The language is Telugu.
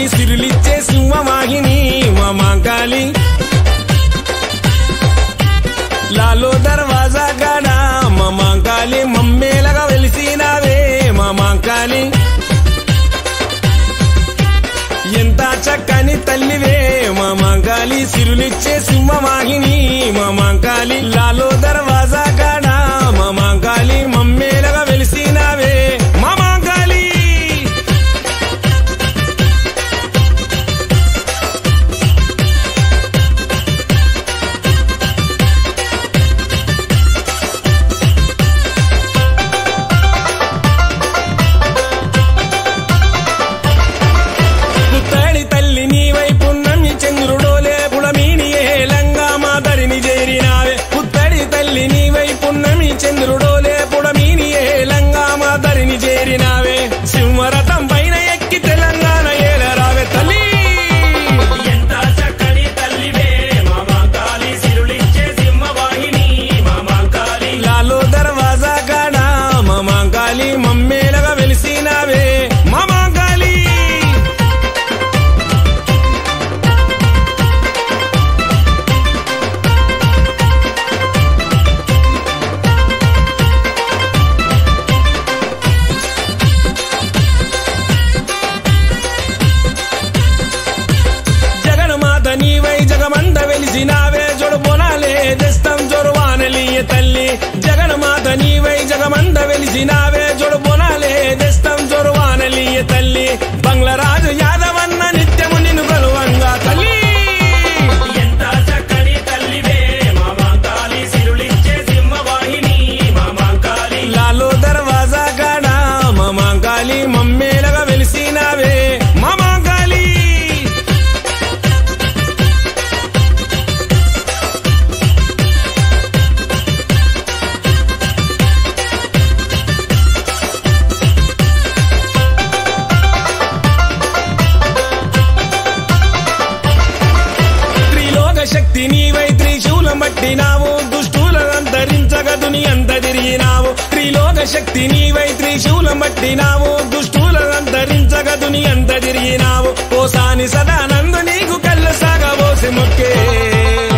సిరులిచ్చే సింహవాహిని మా మాంకాళి లాలో దర్వాజా కాడ మా మాంకాళి మమ్మేలగా వెలిసినావే మా మాంకాళి ఎంత చక్కని తల్లివే మా మాంకాళి సిరులిచ్చే సింహవాహిని మా మాంకాళి లాలో దర్వాజా కాడ మా మాంకాళి మమ్మేలగా వెలిసినావే మా మాంకాళి పుత్తడి తల్లి నీ వైపు నమ్మి చంద్రుడోలే పుడమీని ఏలంగా మాదరిని చేరినావే పుత్తడి తల్లి నీ వైపు నమ్మి చంద్రుడోలే పుడమీని ఏలంగా మాదరిని చేరినావే సింహరథం పైన ఎక్కి తెలంగాణ ఏలరావే తల్లి ఎంత చక్కని తల్లివే మా మాంకాళి సిరులిచ్చే సింహవాహిని మా మాంకాళి లాలో దర్వాజా కాడ మా మాంకాళి మమ్మేలగా వెలిసినావే మా మాంకాళి జగన్మాత నీవై జగమంత వెలిసినావే జొడు పొనాలే దస్తం జొరువానలియ తల్లి జగన్మాత నీవై జగమంత వెలిసినావే జొడు పొనాలే దస్తం జొరువానలియ తల్లి బంగ్లరాజు యాదవన్న నిత్యము నిన్ను కొలువంగా తల్లి ఎంత చక్కని తల్లివే మా మాంకాళి సిరులిచ్చే సింహవాహిని మా మాంకాళి లాలో దర్వాజా కాడ మా మాంకాళి మమ్మేలగా వెలిసినావే మా మాంకాళి త్రిలోక శక్తి నీవై త్రిశూలం పట్టినావు దుష్టులను అంతరించగ దుని అంత తిరిగినావు త్రిలోక శక్తి నీవై త్రిశూలం పట్టినావు దుష్టులను అంతరించగ దుని అంత తిరిగినావు ఓసాని సదానందు నీకు కళ్ళ సాగబోసి మొక్కే